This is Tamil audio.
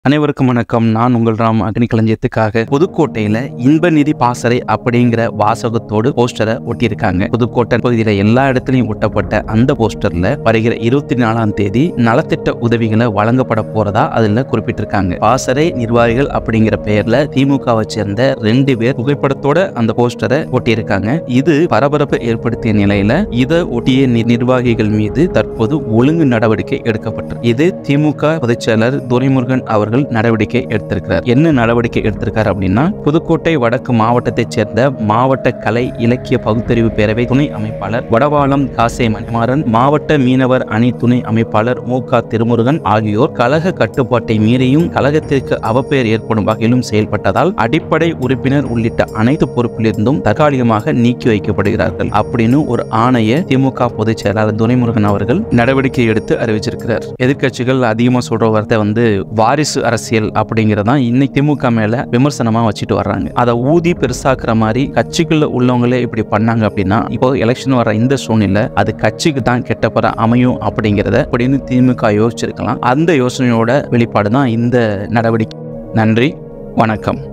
அனைவருக்கும் வணக்கம் நான் உங்கள் ராம் அக்னி களஞ்சியத்துக்காக புதுக்கோட்டையில இன்ப நிதி பாசறை அப்படிங்கிற வாசகத்தோடு போஸ்டரை ஒட்டியிருக்காங்க புதுக்கோட்டை பகுதியில எல்லா இடத்துலயும் ஒட்டப்பட்ட அந்த போஸ்டர்ல வருகிற இருபத்தி நாலாம் தேதி நலத்திட்ட உதவிகளை வழங்கப்பட போறதா அதுல குறிப்பிட்டிருக்காங்க பாசறை நிர்வாகிகள் அப்படிங்கிற பெயர்ல திமுகவை சேர்ந்த ரெண்டு பேர் புகைப்படத்தோட அந்த போஸ்டரை ஒட்டியிருக்காங்க இது பரபரப்பை ஏற்படுத்திய நிலையில இதை ஒட்டிய நி- நிர்வாகிகள் மீது தற்போது ஒழுங்கு நடவடிக்கை எடுக்கப்பட்டது இது திமுக பொதுச் செயலர் துரைமுருகன் அவர்கள் நடவடிக்கை எடுத்திருக்கிறார் என்ன நடவடிக்கை எடுத்திருக்கார் அப்படின்னா புதுக்கோட்டை வடக்கு மாவட்டத்தைச் சேர்ந்த மாவட்ட கலை இலக்கிய பகுத்தறிவு பேரவை துணை அமைப்பாளர் வடவாளம் காசே மணிமாறன் மாவட்ட மீனவர் அணி துணை அமைப்பாளர் மு க திருமுருகன் ஆகியோர் கழக கட்டுப்பாட்டை மீறியும் கழகத்திற்கு அவப்பெயர் ஏற்படும் வகையிலும் செயல்பட்டதால் அடிப்படை உறுப்பினர் உள்ளிட்ட அனைத்து பொறுப்பிலிருந்தும் தற்காலிகமாக நீக்கி வைக்கப்படுகிறார்கள் அப்படின்னு ஒரு ஆணைய திமுக பொதுச் செயலாளர் துரைமுருகன் அவர்கள் நடவடிக்கை எடுத்து அறிவிச்சிருக்கிறார் எதிர்க்கட்சிகள் அதிகமா சொல்ற வார்த்தை வந்து வாரிசு அரசியல் அப்படிங்கறதான் இன்னைக்கு திமுக மேல விமர்சனமா வச்சுட்டு வர்றாங்க அதை ஊதி பெருசாக்குற மாதிரி கட்சிக்குள்ள உள்ளவங்களே இப்படி பண்ணாங்க அப்படின்னா இப்போ எலெக்ஷன் வர இந்த சூழ்நிலை அது கட்சிக்கு தான் கெட்டப்பற அமையும் அப்படிங்கிறத அப்படின்னு திமுக யோசிச்சிருக்கலாம் அந்த யோசனையோட வெளிப்பாடு தான் இந்த நடவடிக்கை நன்றி வணக்கம்